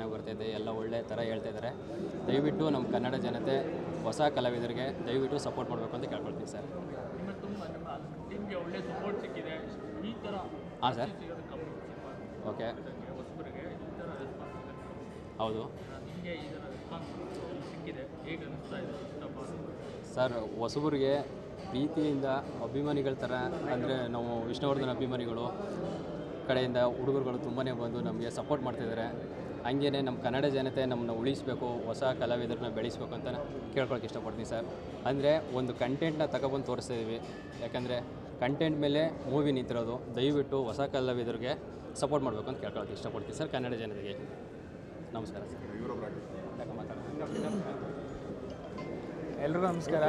ಚೆನ್ನಾಗಿ ಬರ್ತಾಯಿದೆ ಎಲ್ಲ ಒಳ್ಳೆ ಥರ ಹೇಳ್ತಾ ಇದ್ದಾರೆ ದಯವಿಟ್ಟು ನಮ್ಮ ಕನ್ನಡ ಜನತೆ ಹೊಸ ಕಲಾವಿದರಿಗೆ ದಯವಿಟ್ಟು ಸಪೋರ್ಟ್ ಮಾಡಬೇಕು ಅಂತ ಕೇಳ್ಕೊಳ್ತೀನಿ ಸರ್ ನಿಮ್ಮ ತುಂಬ ನಿಮ್ಮ ಟೀಮ್ಗೆ ಒಳ್ಳೆ ಸಪೋರ್ಟ್ ಸಿಕ್ಕಿದೆ ಈ ಥರ ಹಾಂ ಸರ್ ಸಿಗೋದು ಕಮ್ಮಿ ಸಿನಿಮಾ ಓಕೆ ಹೊಸಬರಿಗೆ ಈ ಥರ ರೆಸ್ಪಾನ್ಸ್ ಸಿಗುತ್ತೆ ಹೌದು ನಿಮಗೆ ಈ ಥರ ರೆಸ್ಪಾನ್ಸ್ ಸಿಕ್ಕಿದೆ ಹೇಗೆ ಅನಿಸ್ತಾ ಇದೆ ಇಷ್ಟಪಟ್ಟು ಸರ್ ಹೊಸಬರಿಗೆ ಪ್ರೀತಿಯಿಂದ ಅಭಿಮಾನಿಗಳ ಥರ ಅಂದರೆ ನಾವು ವಿಷ್ಣುವರ್ಧನ್ ಅಭಿಮಾನಿಗಳು ಕಡೆಯಿಂದ ಹುಡುಗರುಗಳು ತುಂಬಾ ಬಂದು ನಮಗೆ ಸಪೋರ್ಟ್ ಮಾಡ್ತಿದ್ದಾರೆ ಹಂಗೇ ನಮ್ಮ ಕನ್ನಡ ಜನತೆ ನಮ್ಮನ್ನ ಉಳಿಸಬೇಕು ಹೊಸ ಕಲಾವಿದರನ್ನ ಬೆಳೆಸಬೇಕು ಅಂತ ಕೇಳ್ಕೊಳಕ್ಕೆ ಇಷ್ಟಪಡ್ತೀನಿ ಸರ್ ಅಂದರೆ ಒಂದು ಕಂಟೆಂಟ್ನ ತಗೊಬಂದು ತೋರಿಸ್ತಾ ಇದೀವಿ ಯಾಕಂದರೆ ಕಂಟೆಂಟ್ ಮೇಲೆ ಮೂವಿ ನಿಂತಿರೋದು ದಯವಿಟ್ಟು ಹೊಸ ಕಲಾವಿದರಿಗೆ ಸಪೋರ್ಟ್ ಮಾಡಬೇಕು ಅಂತ ಕೇಳ್ಕೊಳಕ್ಕೆ ಇಷ್ಟಪಡ್ತೀನಿ ಸರ್ ಕನ್ನಡ ಜನತೆಗೆ ನಮಸ್ಕಾರ ಸರ್ ಯಾಕೆ ಮಾತಾಡೋದು? ಎಲ್ರಿಗೂ ನಮಸ್ಕಾರ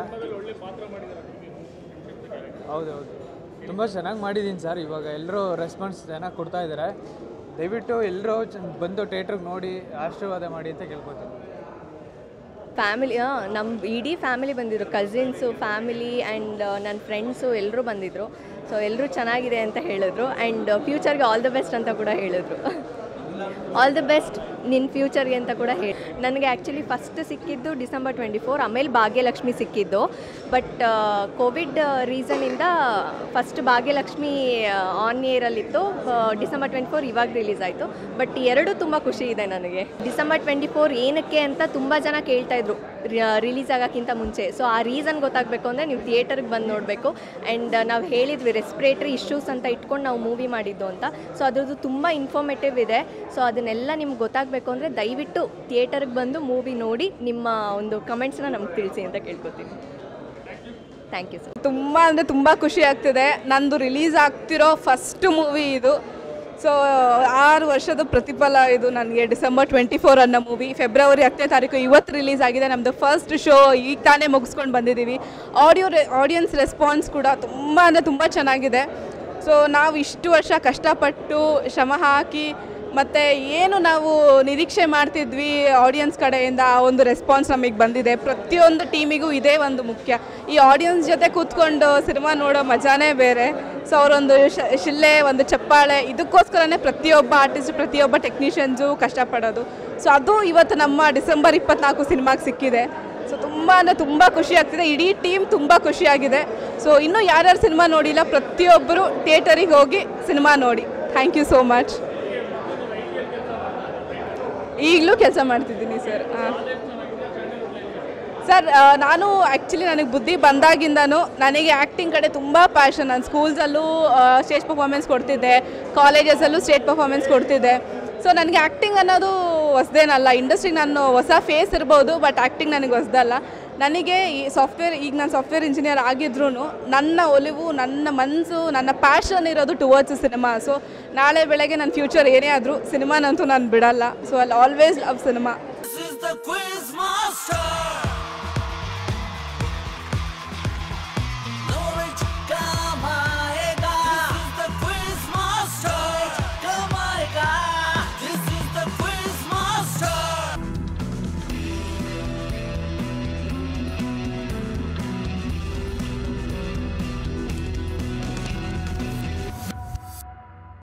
ಹೌದೌದು ತುಂಬ ಚೆನ್ನಾಗಿ ಮಾಡಿದ್ದೀನಿ ಸರ್ ಇವಾಗ ಎಲ್ಲರೂ ರೆಸ್ಪಾನ್ಸ್ ಚೆನ್ನಾಗಿ ಕೊಡ್ತಾ ಇದ್ದಾರೆ ದಯವಿಟ್ಟು ಎಲ್ಲರೂ ಬಂದು ಥಿಯೇಟ್ರಿಗೆ ನೋಡಿ ಆಶೀರ್ವಾದ ಮಾಡಿ ಅಂತ ಕೇಳ್ಕೊತೀನಿ ಫ್ಯಾಮಿಲಿ ನಮ್ಮ ಇಡೀ ಫ್ಯಾಮಿಲಿ ಬಂದಿದ್ರು ಕಸಿನ್ಸು ಫ್ಯಾಮಿಲಿ ಆ್ಯಂಡ್ ನನ್ನ ಫ್ರೆಂಡ್ಸು ಎಲ್ಲರೂ ಬಂದಿದ್ದರು ಸೊ ಎಲ್ಲರೂ ಚೆನ್ನಾಗಿದೆ ಅಂತ ಹೇಳಿದ್ರು ಆ್ಯಂಡ್ ಫ್ಯೂಚರ್ಗೆ ಆಲ್ ದ ಬೆಸ್ಟ್ ಅಂತ ಕೂಡ ಹೇಳಿದ್ರು ಆಲ್ ದ ಬೆಸ್ಟ್ ನಿನ್ನ ಫ್ಯೂಚರ್ಗೆ ಅಂತ ಕೂಡ ಹೇಳಿ ನನಗೆ ಆ್ಯಕ್ಚುಲಿ ಫಸ್ಟ್ ಸಿಕ್ಕಿದ್ದು ಡಿಸೆಂಬರ್ ಟ್ವೆಂಟಿ ಫೋರ್ ಆಮೇಲೆ ಭಾಗ್ಯಲಕ್ಷ್ಮಿ ಸಿಕ್ಕಿದ್ದು ಬಟ್ ಕೋವಿಡ್ ರೀಸನಿಂದ ಫಸ್ಟ್ ಭಾಗ್ಯಲಕ್ಷ್ಮಿ ಆನ್ ಇಯರಲ್ಲಿತ್ತು ಡಿಸೆಂಬರ್ ಟ್ವೆಂಟಿ ಫೋರ್ ಇವಾಗ ರಿಲೀಸ್ ಆಯಿತು ಬಟ್ ಎರಡು ತುಂಬ ಖುಷಿ ಇದೆ ನನಗೆ ಡಿಸೆಂಬರ್ ಟ್ವೆಂಟಿ ಫೋರ್ ಏನಕ್ಕೆ ಅಂತ ತುಂಬ ಜನ ಕೇಳ್ತಾ ಇದ್ರು ರಿಲೀಸ್ ಆಗೋಕ್ಕಿಂತ ಮುಂಚೆ ಸೊ ಆ ರೀಸನ್ ಗೊತ್ತಾಗಬೇಕು ಅಂದರೆ ನೀವು ಥಿಯೇಟರ್ಗೆ ಬಂದು ನೋಡಬೇಕು ಆ್ಯಂಡ್ ನಾವು ಹೇಳಿದ್ವಿ ರೆಸ್ಪಿರೇಟ್ರಿ ಇಶ್ಯೂಸ್ ಅಂತ ಇಟ್ಕೊಂಡು ನಾವು ಮೂವಿ ಮಾಡಿದ್ದು ಅಂತ ಸೊ ಅದ್ರದ್ದು ತುಂಬ ಇನ್ಫಾರ್ಮೇಟಿವ್ ಇದೆ ಸೊ ಅದನ್ನೆಲ್ಲ ನಿಮ್ಗೆ ಗೊತ್ತಾಗಬೇಕು ಅಂದರೆ ದಯವಿಟ್ಟು ಥಿಯೇಟರ್ಗೆ ಬಂದು ಮೂವಿ ನೋಡಿ ನಿಮ್ಮ ಒಂದು ಕಮೆಂಟ್ಸ್ನ ನಮ್ಗೆ ತಿಳಿಸಿ ಅಂತ ಕೇಳ್ಕೊತೀನಿ ಥ್ಯಾಂಕ್ ಯು ಸರ್ ತುಂಬ ಅಂದರೆ ತುಂಬ ಖುಷಿ ಆಗ್ತಿದೆ ನಂದು ರಿಲೀಸ್ ಆಗ್ತಿರೋ ಫಸ್ಟ್ ಮೂವಿ ಇದು ಸೊ ಆರು ವರ್ಷದ ಪ್ರತಿಫಲ ಇದು ನನಗೆ ಡಿಸೆಂಬರ್ ಟ್ವೆಂಟಿ ಫೋರ್ ಅನ್ನೋ ಮೂವಿ ಫೆಬ್ರವರಿ ಹತ್ತನೇ ತಾರೀಕು ಇವತ್ತು ರಿಲೀಸ್ ಆಗಿದೆ ನಮ್ಮದು ಫಸ್ಟ್ ಶೋ ಈಗ ತಾನೇ ಮುಗಿಸ್ಕೊಂಡು ಬಂದಿದ್ದೀವಿ ಆಡಿಯೋ ಆಡಿಯನ್ಸ್ ರೆಸ್ಪಾನ್ಸ್ ಕೂಡ ತುಂಬ ಅಂದರೆ ತುಂಬ ಚೆನ್ನಾಗಿದೆ ಸೊ ನಾವು ಇಷ್ಟು ವರ್ಷ ಕಷ್ಟಪಟ್ಟು ಶ್ರಮ ಹಾಕಿ ಮತ್ತು ಏನು ನಾವು ನಿರೀಕ್ಷೆ ಮಾಡ್ತಿದ್ವಿ ಆಡಿಯನ್ಸ್ ಕಡೆಯಿಂದ ಆ ಒಂದು ರೆಸ್ಪಾನ್ಸ್ ನಮಗೆ ಬಂದಿದೆ ಪ್ರತಿಯೊಂದು ಟೀಮಿಗೂ ಇದೇ ಒಂದು ಮುಖ್ಯ ಈ ಆಡಿಯನ್ಸ್ ಜೊತೆ ಕೂತ್ಕೊಂಡು ಸಿನಿಮಾ ನೋಡೋ ಮಜಾನೇ ಬೇರೆ ಸೊ ಅವರೊಂದು ಶ- ಶಿಲ್ಲೆ ಒಂದು ಚಪ್ಪಾಳೆ ಇದಕ್ಕೋಸ್ಕರನೇ ಪ್ರತಿಯೊಬ್ಬ ಆರ್ಟಿಸ್ಟ್ ಪ್ರತಿಯೊಬ್ಬ ಟೆಕ್ನಿಷಿಯನ್ಸು ಕಷ್ಟಪಡೋದು ಸೊ ಅದು ಇವತ್ತು ನಮ್ಮ ಡಿಸೆಂಬರ್ ಇಪ್ಪತ್ನಾಲ್ಕು ಸಿನಿಮಾಗೆ ಸಿಕ್ಕಿದೆ ಸೊ ತುಂಬ ಅಂದರೆ ತುಂಬ ಖುಷಿ ಆಗ್ತಿದೆ ಇಡೀ ಟೀಮ್ ತುಂಬ ಖುಷಿಯಾಗಿದೆ ಸೊ ಇನ್ನೂ ಯಾರ್ಯಾರು ಸಿನಿಮಾ ನೋಡಿಲ್ಲ ಪ್ರತಿಯೊಬ್ಬರು ಥಿಯೇಟರಿಗೆ ಹೋಗಿ ಸಿನಿಮಾ ನೋಡಿ ಥ್ಯಾಂಕ್ ಯು ಸೋ ಮಚ್ ಈಗಲೂ ಕೆಲಸ ಮಾಡ್ತಿದ್ದೀನಿ ಸರ್ ಹಾಂ ಸರ್ ಆ, ನಾನು ಆ್ಯಕ್ಚುಲಿ ನನಗೆ ಬುದ್ಧಿ ಬಂದಾಗಿಂದನೂ ನನಗೆ ಆ್ಯಕ್ಟಿಂಗ್ ಕಡೆ ತುಂಬ ಪ್ಯಾಷನ್ ನಾನು ಸ್ಕೂಲ್ಸಲ್ಲೂ ಸ್ಟೇಜ್ ಪರ್ಫಾರ್ಮೆನ್ಸ್ ಕೊಡ್ತಿದ್ದೆ ಕಾಲೇಜಸಲ್ಲೂ ಸ್ಟೇಟ್ ಪರ್ಫಾರ್ಮೆನ್ಸ್ ಕೊಡ್ತಿದ್ದೆ ಸೊ ನನಗೆ ಆ್ಯಕ್ಟಿಂಗ್ ಅನ್ನೋದು ಹೊಸ್ದೇನಲ್ಲ ಇಂಡಸ್ಟ್ರಿಗೆ ನಾನು ಹೊಸ ಫೇಸ್ ಇರ್ಬೋದು ಬಟ್ ಆ್ಯಕ್ಟಿಂಗ್ ನನಗೆ ಹೊಸ್ದಲ್ಲ ನನಗೆ ಈ ಸಾಫ್ಟ್ವೇರ್ ಈಗ ನಾನು ಸಾಫ್ಟ್ವೇರ್ ಇಂಜಿನಿಯರ್ ಆಗಿದ್ರೂ ನನ್ನ ಒಲಿವು ನನ್ನ ಮನಸ್ಸು ನನ್ನ ಪ್ಯಾಷನ್ ಇರೋದು ಟುವರ್ಡ್ಸ್ ಸಿನಿಮಾ ಸೊ ನಾಳೆ ಬೆಳಗ್ಗೆ ನನ್ನ ಫ್ಯೂಚರ್ ಏನೇ ಆದರೂ ಸಿನಿಮಾನಂತೂ ನಾನು ಬಿಡಲ್ಲ ಸೊ ಅಲ್ಲಿ always love cinema This is the quiz, my